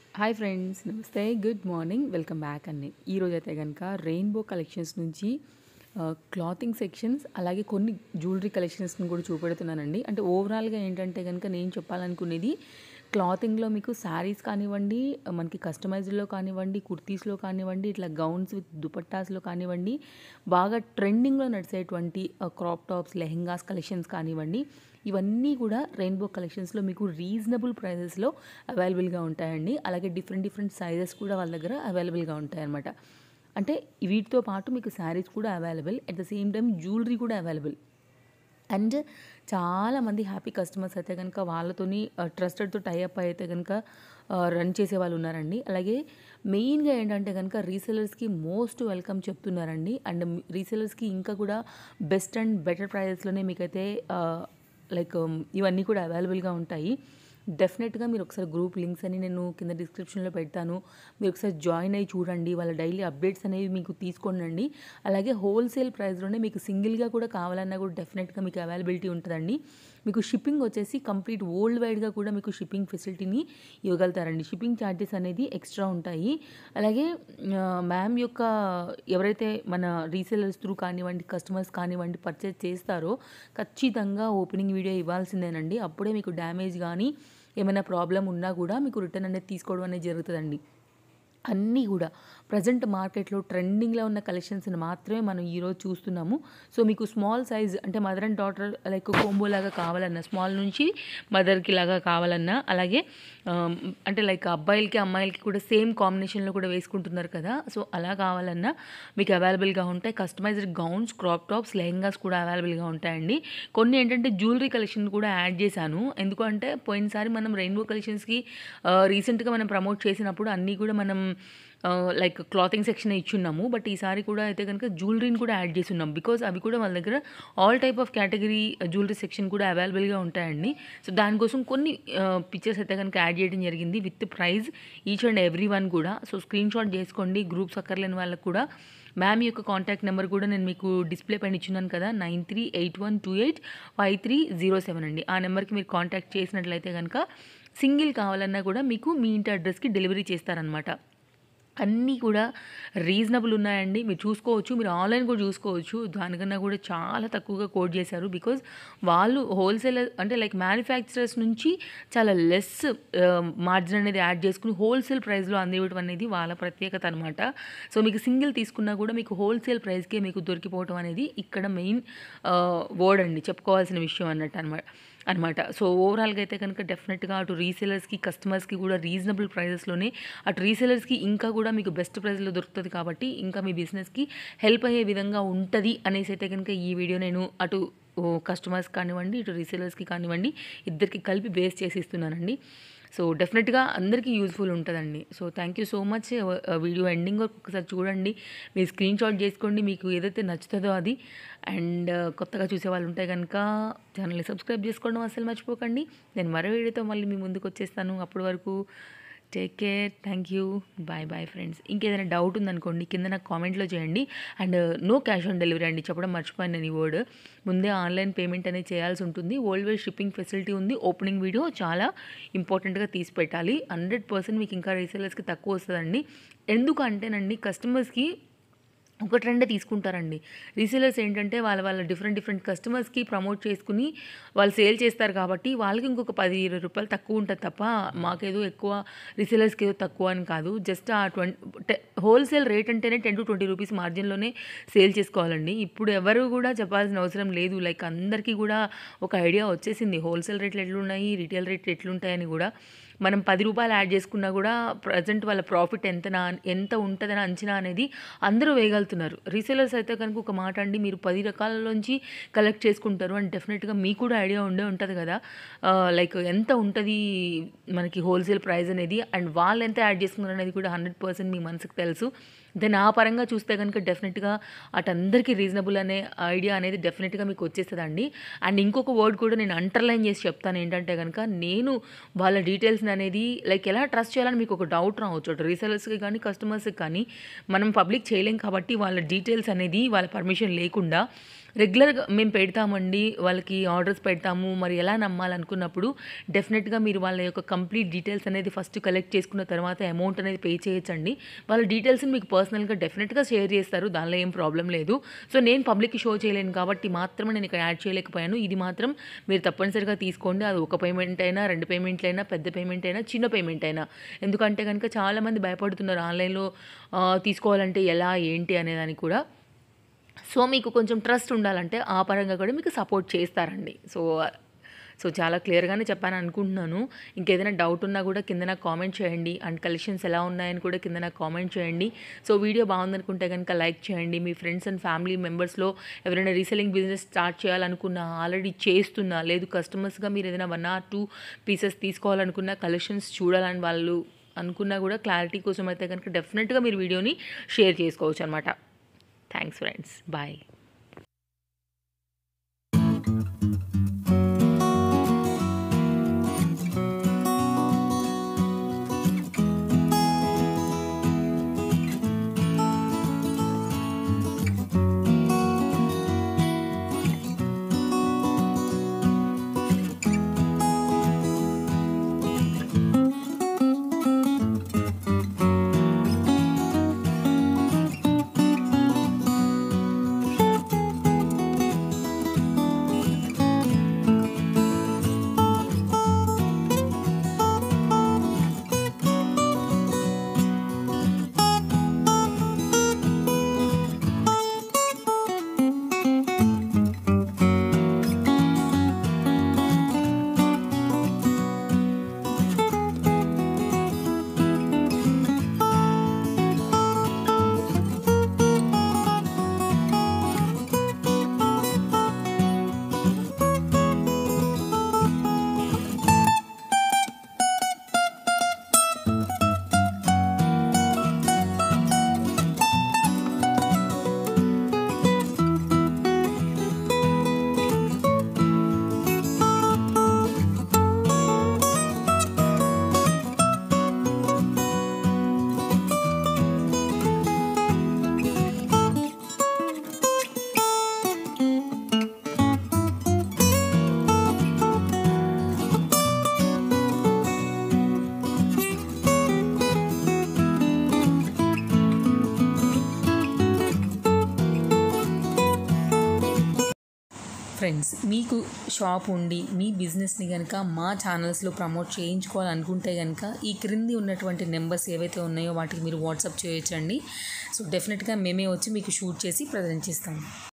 hi friends నమస్తే good morning welcome back అండి ఈరోజు అయితే కనుక రెయిన్బో కలెక్షన్స్ నుంచి క్లాతింగ్ సెక్షన్స్ అలాగే కొన్ని జ్యువెలరీ కలెక్షన్స్ని కూడా చూపెడుతున్నానండి అంటే ఓవరాల్గా ఏంటంటే కనుక నేను చెప్పాలనుకునేది క్లాతింగ్లో మీకు శారీస్ కానివ్వండి మనకి కస్టమైజ్డ్లో కానివ్వండి కుర్తీస్లో కానివ్వండి ఇట్లా గౌన్స్ విత్ దుపట్టాస్లో కానివ్వండి బాగా ట్రెండింగ్లో నడిచేటువంటి క్రాప్ టాప్స్ లెహెంగాస్ కలెక్షన్స్ కానివ్వండి ఇవన్నీ కూడా రెయిన్బో కలెక్షన్స్లో మీకు రీజనబుల్ ప్రైజెస్లో అవైలబుల్గా ఉంటాయండి అలాగే డిఫరెంట్ డిఫరెంట్ సైజెస్ కూడా వాళ్ళ దగ్గర అవైలబుల్గా ఉంటాయన్నమాట అంటే వీటితో పాటు మీకు శారీస్ కూడా available at the same time jewellery కూడా అవైలబుల్ అండ్ చాలామంది హ్యాపీ కస్టమర్స్ అయితే కనుక వాళ్ళతోని ట్రస్టెడ్తో టైఅప్ అయితే కనుక రన్ చేసే వాళ్ళు ఉన్నారండి అలాగే మెయిన్గా ఏంటంటే కనుక రీసెలర్స్కి మోస్ట్ వెల్కమ్ చెప్తున్నారండి అండ్ రీసెలర్స్కి ఇంకా కూడా బెస్ట్ అండ్ బెటర్ ప్రైజెస్లోనే మీకైతే లైక్ ఇవన్నీ కూడా అవైలబుల్గా ఉంటాయి డెఫినెట్గా మీరు ఒకసారి గ్రూప్ లింక్స్ అని నేను కింద డిస్క్రిప్షన్లో పెడతాను మీరు ఒకసారి జాయిన్ అయ్యి చూడండి వాళ్ళ డైలీ అప్డేట్స్ అనేవి మీకు తీసుకోండి అలాగే హోల్సేల్ ప్రైస్లోనే మీకు సింగిల్గా కూడా కావాలన్నా కూడా డెఫినెట్గా మీకు అవైలబిలిటీ ఉంటుందండి మీకు షిప్పింగ్ వచ్చేసి కంప్లీట్ వరల్డ్ వైడ్గా కూడా మీకు షిప్పింగ్ ఫెసిలిటీని ఇవ్వగలుగుతారండి షిప్పింగ్ ఛార్జెస్ అనేది ఎక్స్ట్రా ఉంటాయి అలాగే మ్యామ్ యొక్క ఎవరైతే మన రీసేలర్స్ త్రూ కానివ్వండి కస్టమర్స్ కానివ్వండి పర్చేస్ చేస్తారో ఖచ్చితంగా ఓపెనింగ్ వీడియో ఇవ్వాల్సిందేనండి అప్పుడే మీకు డ్యామేజ్ కానీ ఏమైనా ప్రాబ్లం ఉన్నా కూడా మీకు రిటర్న్ అనేది తీసుకోవడం అనేది జరుగుతుందండి అన్నీ కూడా ప్రజెంట్ మార్కెట్లో ట్రెండింగ్లో ఉన్న కలెక్షన్స్ని మాత్రమే మనం ఈరోజు చూస్తున్నాము సో మీకు స్మాల్ సైజ్ అంటే mother and daughter like combo లాగా కావాలన్నా స్మాల్ నుంచి మదర్కి లాగా కావాలన్నా అలాగే అంటే లైక్ అబ్బాయిలకి అమ్మాయిలకి కూడా సేమ్ కాంబినేషన్లో కూడా వేసుకుంటున్నారు కదా సో అలా కావాలన్నా మీకు అవైలబుల్గా ఉంటాయి customized gowns crop tops lehengas కూడా అవైలబుల్గా ఉంటాయండి కొన్ని ఏంటంటే జ్యువెలరీ కలెక్షన్ కూడా యాడ్ చేశాను ఎందుకంటే పోయినసారి మనం రెయిన్బో కలెక్షన్స్కి రీసెంట్గా మనం ప్రమోట్ చేసినప్పుడు అన్నీ కూడా మనం లైక్ క్లాతింగ్ సెక్షన్ ఇచ్చున్నాము బట్ ఈసారి కూడా అయితే కనుక జ్యువెలరీని కూడా యాడ్ చేసి ఉన్నాం బికాజ్ అవి కూడా వాళ్ళ దగ్గర all type of category jewellery section కూడా అవైలబుల్గా ఉంటాయండి సో దానికోసం కొన్ని పిక్చర్స్ అయితే కనుక యాడ్ చేయడం జరిగింది with prize each and every one కూడా సో స్క్రీన్ షాట్ చేసుకోండి గ్రూప్స్ అక్కర్లేని వాళ్ళకు కూడా మ్యామ్ యొక్క కాంటాక్ట్ నెంబర్ కూడా నేను మీకు డిస్ప్లే పైన ఇచ్చున్నాను కదా nine three eight one two eight five three zero seven అండి ఆ నెంబర్కి మీరు కాంటాక్ట్ చేసినట్లయితే కనుక సింగిల్ కావాలన్నా కూడా మీకు మీ ఇంటి అడ్రస్కి డెలివరీ చేస్తారనమాట అన్నీ కూడా రీజనబుల్ ఉన్నాయండి మీరు చూసుకోవచ్చు మీరు ఆన్లైన్ కూడా చూసుకోవచ్చు దానికన్నా కూడా చాలా తక్కువగా కోట్ చేశారు బికాజ్ వాళ్ళు హోల్సేలర్ అంటే లైక్ మ్యానుఫ్యాక్చరర్స్ నుంచి చాలా లెస్ మార్జిన్ అనేది యాడ్ చేసుకుని హోల్సేల్ ప్రైస్లో అందివ్వడం అనేది వాళ్ళ ప్రత్యేకత అనమాట సో మీకు సింగిల్ తీసుకున్నా కూడా మీకు హోల్సేల్ ప్రైస్కే మీకు దొరికిపోవడం అనేది ఇక్కడ మెయిన్ వర్డ్ అండి చెప్పుకోవాల్సిన విషయం అన్నట్టు అనమాట అనమాట సో ఓవరాల్గా అయితే కనుక డెఫినెట్గా అటు రీసేలర్స్కి కస్టమర్స్కి కూడా రీజనబుల్ ప్రైజెస్లోనే అటు రీసేలర్స్కి ఇంకా కూడా మీకు బెస్ట్ ప్రైస్లో దొరుకుతుంది కాబట్టి ఇంకా మీ బిజినెస్కి హెల్ప్ అయ్యే విధంగా ఉంటుంది అనేసి అయితే కనుక ఈ వీడియో నేను అటు కస్టమర్స్ కానివ్వండి ఇటు రీసేలర్స్కి కానివ్వండి ఇద్దరికి కలిపి బేస్ చేసి ఇస్తున్నానండి సో డెఫినెట్గా అందరికీ యూజ్ఫుల్ ఉంటుందండి so thank you so much video ending వరకు ఒకసారి చూడండి మీరు స్క్రీన్ షాట్ చేసుకోండి మీకు ఏదైతే నచ్చుతుందో అది అండ్ కొత్తగా చూసే వాళ్ళు ఉంటే కనుక ఛానల్ని సబ్స్క్రైబ్ చేసుకోవడం అసలు మర్చిపోకండి నేను మరో వీడియోతో మళ్ళీ మీ ముందుకు వచ్చేస్తాను అప్పటి వరకు take care thank you bye bye friends ఇంకేదైనా డౌట్ ఉందనుకోండి కింద నాకు కామెంట్లో చేయండి and no cash on delivery అండి చెప్పడం మర్చిపోయాను నేను ఈ వర్డ్ ముందే ఆన్లైన్ పేమెంట్ అనేది చేయాల్సి ఉంటుంది వరల్డ్ వైడ్ షిప్పింగ్ ఫెసిలిటీ ఉంది ఓపెనింగ్ వీడియో చాలా ఇంపార్టెంట్గా తీసి పెట్టాలి హండ్రెడ్ పర్సెంట్ మీకు ఇంకా రీసేలర్స్కి తక్కువ వస్తుందండి ఎందుకంటేనండి కస్టమర్స్కి ఒక ట్రెండ్ తీసుకుంటారండి రీసేలర్స్ ఏంటంటే వాళ్ళ వాళ్ళ డిఫరెంట్ డిఫరెంట్ కస్టమర్స్కి ప్రమోట్ చేసుకుని వాళ్ళు సేల్ చేస్తారు కాబట్టి వాళ్ళకి ఇంకొక పది ఇరవై రూపాయలు తక్కువ ఉంటుంది తప్ప మాకేదో ఎక్కువ రీసేలర్స్కి ఏదో తక్కువ అని కాదు just uh twenty wholesale rate అంటేనే టెన్ టు ట్వంటీ రూపీస్ మార్జిన్లోనే సేల్ చేసుకోవాలండి ఇప్పుడు ఎవరు కూడా చెప్పాల్సిన అవసరం లేదు లైక్ అందరికీ కూడా ఒక ఐడియా వచ్చేసింది హోల్సేల్ రేట్లు ఎట్లున్నాయి రీటైల్ రేట్లు ఎట్లుంటాయని కూడా మనం పది రూపాయలు యాడ్ చేసుకున్నా కూడా ప్రజెంట్ వాళ్ళ ప్రాఫిట్ ఎంతనా ఎంత ఉంటుందని అంచనా అనేది అందరూ వేయగలుగుతున్నారు రీసేలర్స్ అయితే కనుక ఒక మాట అండి మీరు పది రకాలలోంచి కలెక్ట్ చేసుకుంటారు అండ్ డెఫినెట్గా మీకు కూడా ఐడియా ఉండే ఉంటుంది కదా లైక్ ఎంత ఉంటుంది మనకి హోల్సేల్ ప్రైస్ అనేది అండ్ వాళ్ళు ఎంత యాడ్ చేసుకున్నారు అనేది కూడా హండ్రెడ్ పర్సెంట్ మీ మనసుకు తెలుసు దెన్ ఆ పరంగా చూస్తే కనుక డెఫినెట్గా అటందరికీ రీజనబుల్ అనే ఐడియా అనేది డెఫినెట్గా మీకు వచ్చేస్తుందండి అండ్ ఇంకొక వర్డ్ కూడా నేను అండర్లైన్ చేసి చెప్తాను ఏంటంటే కనుక నేను వాళ్ళ డీటెయిల్స్ అనేది లైక్ ఎలా ట్రస్ట్ చేయాలని మీకు ఒక డౌట్ రావచ్చు అటు రీసెలర్స్కి కానీ కస్టమర్స్కి కానీ మనం పబ్లిక్ చేయలేం కాబట్టి వాళ్ళ డీటెయిల్స్ అనేది వాళ్ళ పర్మిషన్ లేకుండా రెగ్యులర్గా మేము పెడతామండి వాళ్ళకి ఆర్డర్స్ పెడతాము మరి ఎలా నమ్మాలనుకున్నప్పుడు డెఫినెట్గా మీరు వాళ్ళ యొక్క కంప్లీట్ డీటెయిల్స్ అనేది ఫస్ట్ కలెక్ట్ చేసుకున్న తర్వాత అమౌంట్ అనేది పే చేయొచ్చండి వాళ్ళ డీటెయిల్స్ని మీకు పర్సనల్గా డెఫినెట్గా షేర్ చేస్తారు దానిలో ఏం ప్రాబ్లం లేదు సో నేను పబ్లిక్కి షో చేయలేను కాబట్టి మాత్రమే నేను ఇక్కడ యాడ్ చేయలేకపోయాను ఇది మాత్రం మీరు తప్పనిసరిగా తీసుకోండి అది ఒక పేమెంట్ అయినా రెండు పేమెంట్లు అయినా పెద్ద పేమెంట్ అయినా చిన్న పేమెంట్ అయినా ఎందుకంటే కనుక చాలామంది భయపడుతున్నారు ఆన్లైన్లో ఆ, తీసుకోవాలంటే ఎలా ఏంటి అనేదానికి కూడా సో మీకు కొంచెం ట్రస్ట్ ఉండాలంటే ఆ పరంగా కూడా మీకు సపోర్ట్ చేస్తారండి సో సో చాలా క్లియర్గానే చెప్పాను అనుకుంటున్నాను ఇంకేదైనా డౌట్ ఉన్నా కూడా కింద నాకు కామెంట్ చేయండి అండ్ కలెక్షన్స్ ఎలా ఉన్నాయని కూడా కింద నాకు కామెంట్ చేయండి సో వీడియో బాగుందనుకుంటే కనుక లైక్ చేయండి మీ ఫ్రెండ్స్ అండ్ ఫ్యామిలీ మెంబర్స్లో ఎవరైనా రీసెలింగ్ బిజినెస్ స్టార్ట్ చేయాలనుకున్నా ఆల్రెడీ చేస్తున్నా లేదు కస్టమర్స్గా మీరు ఏదైనా వన్ ఆర్ టూ పీసెస్ తీసుకోవాలనుకున్నా కలెక్షన్స్ చూడాలని వాళ్ళు అనుకున్నా కూడా క్లారిటీ కోసం అయితే కనుక డెఫినెట్గా మీరు వీడియోని షేర్ చేసుకోవచ్చు అనమాట థ్యాంక్స్ ఫ్రెండ్స్ బాయ్ ఫ్రెండ్స్ మీకు షాప్ ఉండి మీ బిజినెస్ని కనుక మా ఛానల్స్లో ప్రమోట్ చేయించుకోవాలనుకుంటే కనుక ఈ క్రింది ఉన్నటువంటి నెంబర్స్ ఏవైతే ఉన్నాయో వాటికి మీరు వాట్సాప్ చేయొచ్చండి సో డెఫినెట్గా మేమే వచ్చి మీకు షూట్ చేసి ప్రజెంట్ చేస్తాము